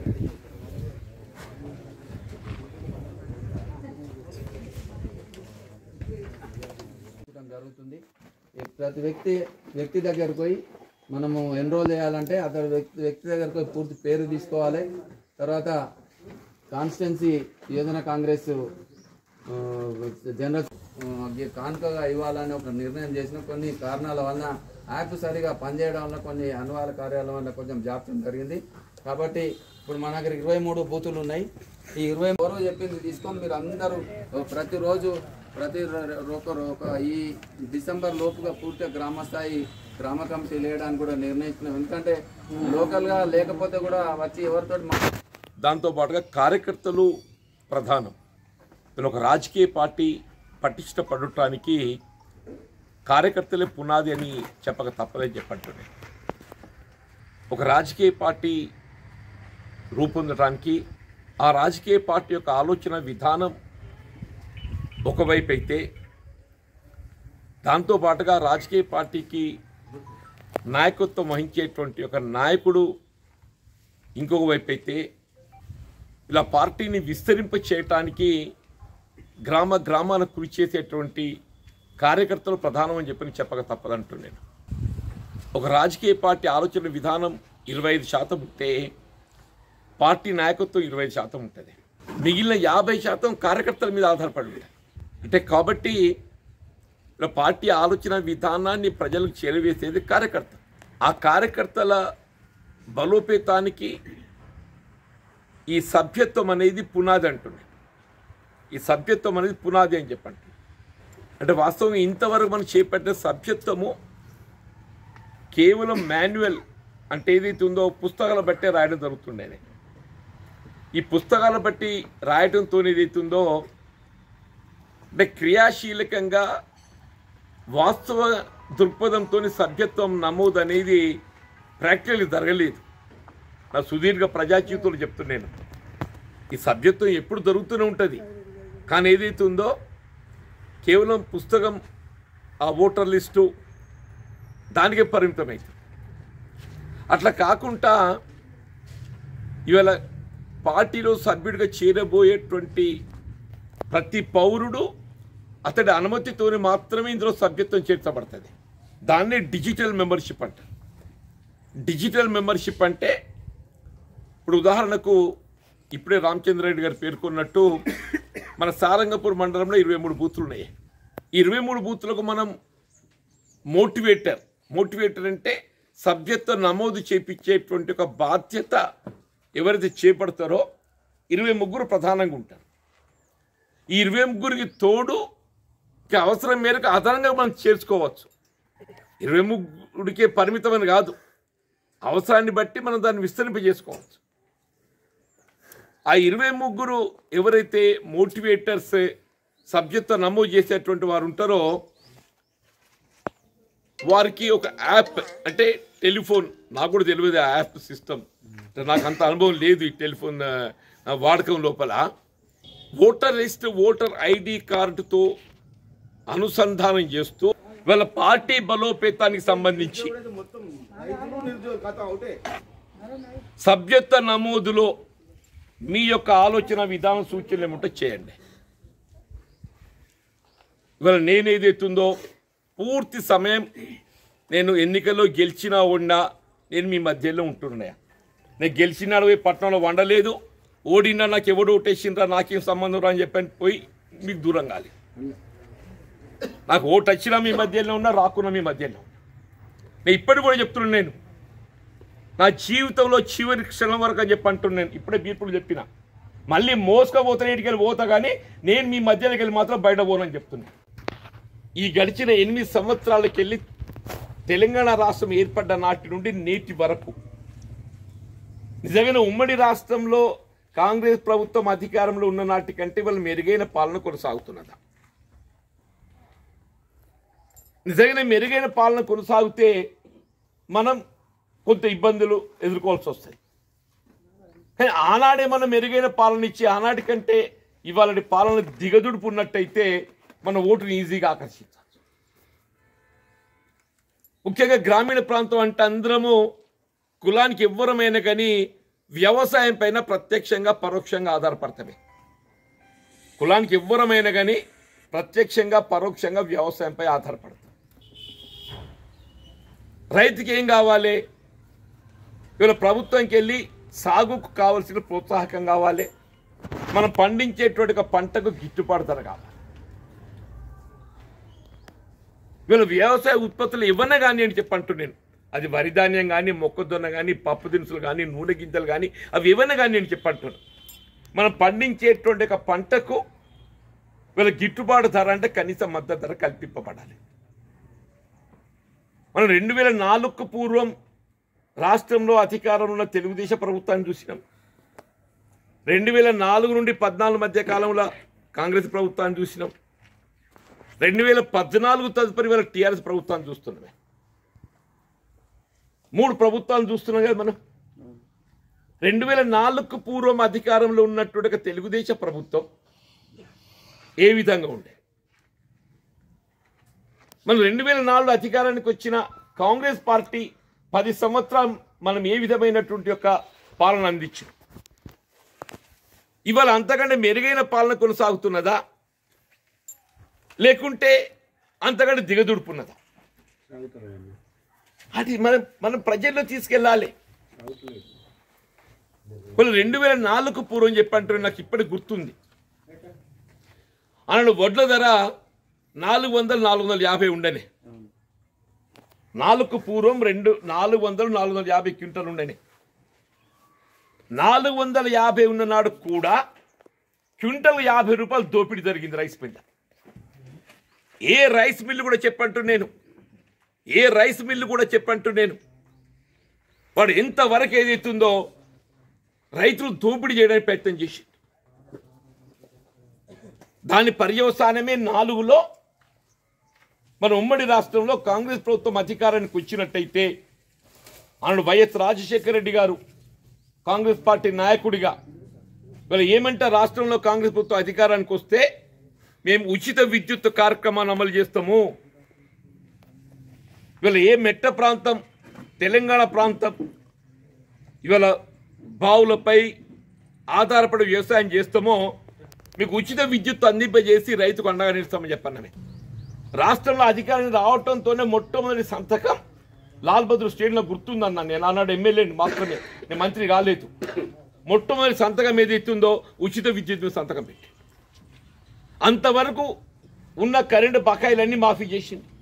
చూడటం జరుగుతుంది ఈ ప్రతి వ్యక్తి వ్యక్తి దగ్గరకు పోయి మనము ఎన్రోల్ చేయాలంటే అతడు వ్యక్తి వ్యక్తి దగ్గరకు పోయి పూర్తి పేరు తీసుకోవాలి తర్వాత కాన్స్టిట్యున్సీ యోజన కాంగ్రెస్ ఆ, జనరల్ ఆ, గి- కానుకగా ఇవ్వాలని ఒక నిర్ణయం చేసిన కొన్ని కారణాల వలన యాప్ సరిగా పనిచేయడం వల్ల కొన్ని అనువాద కార్యాల వల్ల కొంచెం జాప్యం జరిగింది కాబట్టి ఇప్పుడు మన దగ్గర ఇరవై మూడు బూతులు ఉన్నాయి ఈ ఇరవై మూడు చెప్పింది తీసుకొని మీరు అందరూ ప్రతిరోజు ప్రతి ర- ఒక ఒక ఈ డిసెంబర్ లోపుగా పూర్తిగా గ్రామ స్థాయి గ్రామ కమిటీ వేయడానికి కూడా నిర్ణయించినాం ఎందుకంటే లోకల్గా లేకపోతే కూడా వచ్చి ఎవరితో దాంతో పాటుగా కార్యకర్తలు ప్రధానం వీళ్ళు ఒక రాజకీయ పార్టీ పటిష్ట పడటానికి కార్యకర్తలే పునాది అని చెప్పక తప్పదని చెప్పంటున్నాయి ఒక రాజకీయ పార్టీ రూపొందడానికి ఆ రాజకీయ పార్టీ యొక్క ఆలోచన విధానం ఒకవైపు అయితే దాంతో పాటుగా రాజకీయ పార్టీకి నాయకత్వం వహించేటువంటి ఒక నాయకుడు ఇంకొక వైపు అయితే ఇలా పార్టీని విస్తరింప చేయటానికి గ్రామ గ్రామాన కృషి చేసేటువంటి కార్యకర్తలు ప్రధానం అని చెప్పి చెప్పక తప్పదంటున్నాను ఒక రాజకీయ పార్టీ ఆలోచన విధానం ఇరవై ఐదు శాతం ఉంటే పార్టీ నాయకత్వం ఇరవై ఐదు శాతం ఉంటుంది మిగిలిన యాభై శాతం కార్యకర్తల మీద ఆధారపడి ఉంటుంది అంటే కాబట్టి ఇలా పార్టీ ఆలోచన విధానాన్ని ప్రజలకు చేరవేసేది కార్యకర్త ఆ కార్యకర్తల బలోపేతానికి ఈ సభ్యత్వం అనేది పునాది అంటుంది ఈ సభ్యత్వం అనేది పునాది అని చెప్పండి అంటే వాస్తవంగా ఇంతవరకు మనం చేపట్టిన సభ్యత్వము కేవలం మాన్యువల్ అంటే ఏదైతే ఉందో పుస్తకాల బట్టే రాయడం జరుగుతుండేది ఈ పుస్తకాల బట్టి రాయడంతో ఏదైతే ఉందో అంటే క్రియాశీలకంగా వాస్తవ దృక్పథంతో సభ్యత్వం నమోదు అనేది ప్రాక్టికల్ జరగలేదు నా సుదీర్ఘ ప్రజా జీవితంలో చెప్తున్నాను ఈ సభ్యత్వం ఎప్పుడు జరుగుతూనే ఉంటుంది కానీ ఏదైతే ఉందో కేవలం పుస్తకం ఆ ఓటర్ లిస్టు దానికే పరిమితమైంది అట్లా కాకుండా ఇవాళ పార్టీలో సభ్యుడిగా చేరబోయేటువంటి ప్రతి పౌరుడు అతడి అనుమతితోనే మాత్రమే ఇందులో సభ్యత్వం చేర్చబడుతుంది దాన్నే డిజిటల్ మెంబర్షిప్ అంటారు డిజిటల్ మెంబర్షిప్ అంటే ఇప్పుడు ఉదాహరణకు ఇప్పుడే రామచంద్ర రెడ్డి గారు పేర్కొన్నట్టు మన సారంగపూర్ మండలంలో ఇరవై మూడు బూతులు ఉన్నాయి ఈ ఇరవై మూడు బూతులకు మనం మోటివేటర్ మోటివేటర్ అంటే సభ్యత్వం నమోదు చేపించేటువంటి ఒక బాధ్యత ఎవరైతే చేపడతారో ఇరవై ముగ్గురు ప్రధానంగా ఉంటారు ఈ ఇరవై ముగ్గురికి తోడు ఇక అవసరం మేరకు అదనంగా మనం చేర్చుకోవచ్చు ఇరవై ముగ్గురికే పరిమితమని కాదు అవసరాన్ని బట్టి మనం దాన్ని విస్తరింప చేసుకోవచ్చు ఆ ఇరవై ముగ్గురు ఎవరైతే మోటివేటర్స్ సబ్జెక్ట్తో నమోదు చేసేటువంటి వారు ఉంటారో వారికి ఒక యాప్ అంటే టెలిఫోన్ నాకు కూడా తెలియదు ఆ యాప్ సిస్టమ్ నాకు అంత అనుభవం లేదు ఈ టెలిఫోన్ ఆ, వాడకం లోపల ఓటర్ లిస్ట్ ఓటర్ ఐడి కార్డుతో అనుసంధానం చేస్తూ వాళ్ళ పార్టీ బలోపేతానికి సంబంధించి సభ్యత్వ నమోదులో మీ యొక్క ఆలోచన విధానం సూచనలు ఏమిటో చేయండి ఇవాళ నేనేదైతుందో పూర్తి సమయం నేను ఎన్నికల్లో గెలిచినా ఉన్నా నేను మీ మధ్యలో ఉంటున్నాయా నేను గెలిచినాడు పోయి పట్టణంలో వండలేదు ఓడినా నాకు ఎవడు ఓటేసిండ్రా నాకేం సంబంధం రా అని చెప్పని పోయి మీకు దూరం కాలి నాకు ఓటు వచ్చినా మీ మధ్యలో ఉన్నా రాకున్నా మీ మధ్యలో ఉన్నా నేను ఇప్పటికి కూడా చెప్తున్నాను నేను నా జీవితంలో చివరి క్షణం వరకు అని చెప్పి అంటున్నాను ఇప్పుడే బీర్పులు చెప్పిన మళ్ళీ మోసుకపోతే ఇంటికి వెళ్ళి పోతా కానీ నేను మీ మధ్యలోకి వెళ్ళి మాత్రం బయట పోనని చెప్తున్నాను ఈ గడిచిన ఎనిమిది సంవత్సరాలకు వెళ్ళి తెలంగాణ రాష్ట్రం ఏర్పడ్డ నాటి నుండి నేటి వరకు నిజంగానే ఉమ్మడి రాష్ట్రంలో కాంగ్రెస్ ప్రభుత్వం అధికారంలో ఉన్న నాటి కంటే వాళ్ళు మెరుగైన పాలన కొనసాగుతున్నదా నిజంగానే మెరుగైన పాలన కొనసాగితే మనం కొంత ఇబ్బందులు ఎదుర్కోవాల్సి వస్తాయి కానీ ఆనాడే మనం మెరుగైన పాలన ఇచ్చి ఆనాటి కంటే ఇవాళ పాలన దిగదుడుపు ఉన్నట్టయితే మన ఓటుని ఈజీగా ఆకర్షించవచ్చు ముఖ్యంగా గ్రామీణ ప్రాంతం అంటే అందరము కులానికి ఎవ్వరమైనా కానీ వ్యవసాయం పైన ప్రత్యక్షంగా పరోక్షంగా ఆధారపడతామే కులానికి ఎవ్వరమైనా కానీ ప్రత్యక్షంగా పరోక్షంగా వ్యవసాయంపై ఆధారపడతాం రైతుకి ఏం కావాలి ఇవాళ ప్రభుత్వంకి వెళ్ళి సాగుకు కావలసిన ప్రోత్సాహకం కావాలి మనం పండించేటువంటి ఒక పంటకు గిట్టుబాటు ధర కావాలి వీళ్ళ వ్యవసాయ ఉత్పత్తులు ఇవ్వనే కానీ అని చెప్పంటూ నేను అది వరి ధాన్యం కానీ మొక్కజొన్న కానీ పప్పు దినుసులు కానీ నూనె గింజలు కానీ అవి ఇవ్వనే కానీ నేను చెప్పంటున్నాను మనం పండించేటువంటి ఒక పంటకు వీళ్ళ గిట్టుబాటు ధర అంటే కనీస మద్దతు ధర కల్పింపబడాలి మనం రెండు వేల నాలుగుకు పూర్వం రాష్ట్రంలో అధికారంలో ఉన్న తెలుగుదేశం ప్రభుత్వాన్ని చూసినాం రెండు వేల నాలుగు నుండి పద్నాలుగు మధ్య కాలంలో కాంగ్రెస్ ప్రభుత్వాన్ని చూసినాం రెండు వేల పద్నాలుగు తదుపరి వేల టీఆర్ఎస్ ప్రభుత్వాన్ని చూస్తున్నామే మూడు ప్రభుత్వాలు చూస్తున్నాం కదా మనం రెండు వేల నాలుగుకు పూర్వం అధికారంలో ఉన్నటువంటి ఒక తెలుగుదేశం ప్రభుత్వం ఏ విధంగా ఉండే మనం రెండు వేల నాలుగు అధికారానికి వచ్చిన కాంగ్రెస్ పార్టీ పది సంవత్సరాలు మనం ఏ విధమైనటువంటి యొక్క పాలన అందించాం ఇవాళ అంతకంటే మెరుగైన పాలన కొనసాగుతున్నదా లేకుంటే అంతకంటే దిగదుడుపున్నదా అది మనం మనం ప్రజల్లో తీసుకెళ్ళాలి వాళ్ళు రెండు వేల నాలుగు పూర్వం చెప్పంటారు నాకు ఇప్పటికి గుర్తుంది అన్నాడు వడ్ల ధర నాలుగు వందలు నాలుగు వందల యాభై ఉండని నాలుగు పూర్వం రెండు నాలుగు వందలు నాలుగు వందల యాభై క్వింటల్ ఉండని నాలుగు వందల యాభై ఉన్న నాడు కూడా క్వింటల్ యాభై రూపాయలు దోపిడీ జరిగింది రైస్ మిల్ ఏ రైస్ మిల్లు కూడా చెప్పంటూ నేను ఏ రైస్ మిల్లు కూడా చెప్పంటూ నేను వాడు ఎంతవరకు ఏదైతుందో రైతులు దోపిడీ చేయడానికి ప్రయత్నం చేసి దాని పర్యవసానమే నాలుగులో మన ఉమ్మడి రాష్ట్రంలో కాంగ్రెస్ ప్రభుత్వం అధికారానికి వచ్చినట్టయితే ఆనాడు వైఎస్ రాజశేఖర రెడ్డి గారు కాంగ్రెస్ పార్టీ నాయకుడిగా వీళ్ళు ఏమంటే రాష్ట్రంలో కాంగ్రెస్ ప్రభుత్వం అధికారానికి వస్తే మేము ఉచిత విద్యుత్ కార్యక్రమాన్ని అమలు చేస్తాము ఇవాళ ఏ మెట్ట ప్రాంతం తెలంగాణ ప్రాంతం ఇవాళ బావులపై ఆధారపడి వ్యవసాయం చేస్తామో మీకు ఉచిత విద్యుత్ అందింపజేసి రైతుకు అండగా నిలుస్తామని చెప్పన్నామే రాష్ట్రంలో అధికారం రావటంతోనే మొట్టమొదటి సంతకం లాల్ బహదూర్ స్టేడియంలో గుర్తుందన్నా నేను ఆనాడు ఎమ్మెల్యేని మాత్రమే నేను మంత్రి కాలేదు మొట్టమొదటి సంతకం ఏదైతుందో ఉచిత విద్యుత్ మీద సంతకం పెట్టి అంతవరకు ఉన్న కరెంటు బకాయిలన్నీ మాఫీ చేసింది